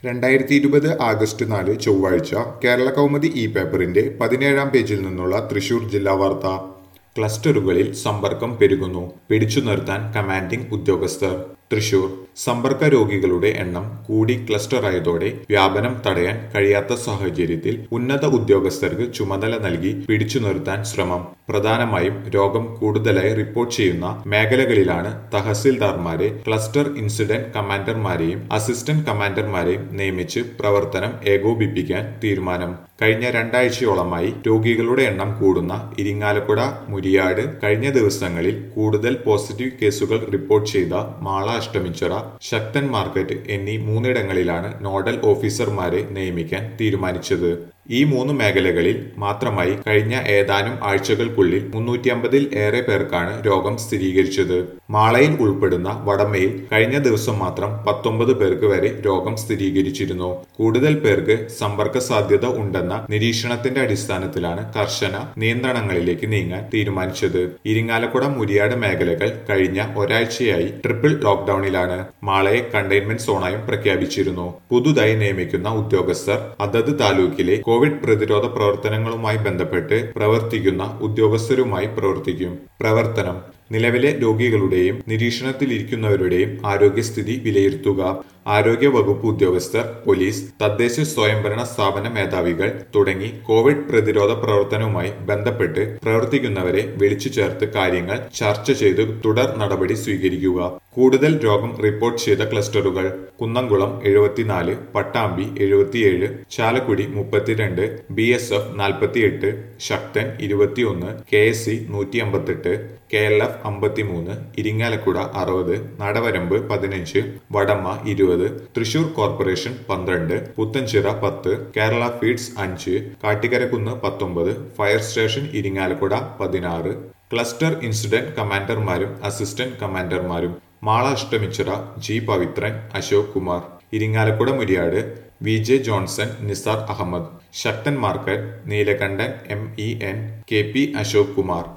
രണ്ടായിരത്തി ഇരുപത് ആഗസ്റ്റ് നാല് ചൊവ്വാഴ്ച കേരള കൗമുദി ഇ പേപ്പറിന്റെ പതിനേഴാം പേജിൽ നിന്നുള്ള തൃശൂർ ജില്ലാ വാർത്ത ക്ലസ്റ്ററുകളിൽ സമ്പർക്കം പെരുകുന്നു പിടിച്ചു നിർത്താൻ കമാൻഡിംഗ് ഉദ്യോഗസ്ഥർ തൃശൂർ സമ്പർക്ക രോഗികളുടെ എണ്ണം കൂടി ക്ലസ്റ്ററായതോടെ വ്യാപനം തടയാൻ കഴിയാത്ത സാഹചര്യത്തിൽ ഉന്നത ഉദ്യോഗസ്ഥർക്ക് ചുമതല നൽകി പിടിച്ചു നിർത്താൻ ശ്രമം പ്രധാനമായും രോഗം കൂടുതലായി റിപ്പോർട്ട് ചെയ്യുന്ന മേഖലകളിലാണ് തഹസിൽദാർമാരെ ക്ലസ്റ്റർ ഇൻസിഡന്റ് കമാൻഡർമാരെയും അസിസ്റ്റന്റ് കമാൻഡർമാരെയും നിയമിച്ച് പ്രവർത്തനം ഏകോപിപ്പിക്കാൻ തീരുമാനം കഴിഞ്ഞ രണ്ടാഴ്ചയോളമായി രോഗികളുടെ എണ്ണം കൂടുന്ന ഇരിങ്ങാലക്കുട മുരിയാട് കഴിഞ്ഞ ദിവസങ്ങളിൽ കൂടുതൽ പോസിറ്റീവ് കേസുകൾ റിപ്പോർട്ട് ചെയ്ത മാള അഷ്ടമിച്ചിറ ശക്തൻ മാർക്കറ്റ് എന്നീ മൂന്നിടങ്ങളിലാണ് നോഡൽ ഓഫീസർമാരെ നിയമിക്കാൻ തീരുമാനിച്ചത് ഈ മൂന്ന് മേഖലകളിൽ മാത്രമായി കഴിഞ്ഞ ഏതാനും ആഴ്ചകൾക്കുള്ളിൽ മുന്നൂറ്റി അമ്പതിൽ ഏറെ പേർക്കാണ് രോഗം സ്ഥിരീകരിച്ചത് മാളയിൽ ഉൾപ്പെടുന്ന വടമയിൽ കഴിഞ്ഞ ദിവസം മാത്രം പത്തൊമ്പത് പേർക്ക് വരെ രോഗം സ്ഥിരീകരിച്ചിരുന്നു കൂടുതൽ പേർക്ക് സമ്പർക്ക സാധ്യത ഉണ്ടെന്ന നിരീക്ഷണത്തിന്റെ അടിസ്ഥാനത്തിലാണ് കർശന നിയന്ത്രണങ്ങളിലേക്ക് നീങ്ങാൻ തീരുമാനിച്ചത് ഇരിങ്ങാലക്കുട മുരിയാട് മേഖലകൾ കഴിഞ്ഞ ഒരാഴ്ചയായി ട്രിപ്പിൾ ലോക്ഡൌണിലാണ് മാളയെ കണ്ടെയ്ൻമെന്റ് സോണായും പ്രഖ്യാപിച്ചിരുന്നു പുതുതായി നിയമിക്കുന്ന ഉദ്യോഗസ്ഥർ അതത് താലൂക്കിലെ കോവിഡ് പ്രതിരോധ പ്രവർത്തനങ്ങളുമായി ബന്ധപ്പെട്ട് പ്രവർത്തിക്കുന്ന ഉദ്യോഗസ്ഥരുമായി പ്രവർത്തിക്കും പ്രവർത്തനം നിലവിലെ രോഗികളുടെയും നിരീക്ഷണത്തിലിരിക്കുന്നവരുടെയും ആരോഗ്യസ്ഥിതി വിലയിരുത്തുക ആരോഗ്യ വകുപ്പ് ഉദ്യോഗസ്ഥർ പോലീസ് തദ്ദേശ സ്വയംഭരണ സ്ഥാപന മേധാവികൾ തുടങ്ങി കോവിഡ് പ്രതിരോധ പ്രവർത്തനവുമായി ബന്ധപ്പെട്ട് പ്രവർത്തിക്കുന്നവരെ വിളിച്ചു ചേർത്ത് കാര്യങ്ങൾ ചർച്ച ചെയ്ത് തുടർ നടപടി സ്വീകരിക്കുക കൂടുതൽ രോഗം റിപ്പോർട്ട് ചെയ്ത ക്ലസ്റ്ററുകൾ കുന്നംകുളം എഴുപത്തിനാല് പട്ടാമ്പി എഴുപത്തിയേഴ് ചാലക്കുടി മുപ്പത്തിരണ്ട് ബി എസ് എഫ് നാൽപ്പത്തിയെട്ട് ശക്തൻ ഇരുപത്തിയൊന്ന് കെ എസ് സി നൂറ്റി അമ്പത്തെട്ട് കെ എൽ എഫ് അമ്പത്തിമൂന്ന് ഇരിങ്ങാലക്കുട അറുപത് നടവരമ്പ് പതിനഞ്ച് വടമ്മ ഇരുപത് തൃശൂർ കോർപ്പറേഷൻ പന്ത്രണ്ട് പുത്തൻചിറ പത്ത് കേരള ഫീഡ്സ് അഞ്ച് കാട്ടിക്കരക്കുന്ന് പത്തൊമ്പത് ഫയർ സ്റ്റേഷൻ ഇരിങ്ങാലക്കുട പതിനാറ് ക്ലസ്റ്റർ ഇൻസിഡന്റ് കമാൻഡർമാരും അസിസ്റ്റന്റ് കമാൻഡർമാരും Mala Ashtamichira G Pavithran Ashok Kumar Irinjalakuda Muriyad V J Johnson Nisar Ahmed Sakthan market Neelakandan M E N K P Ashok Kumar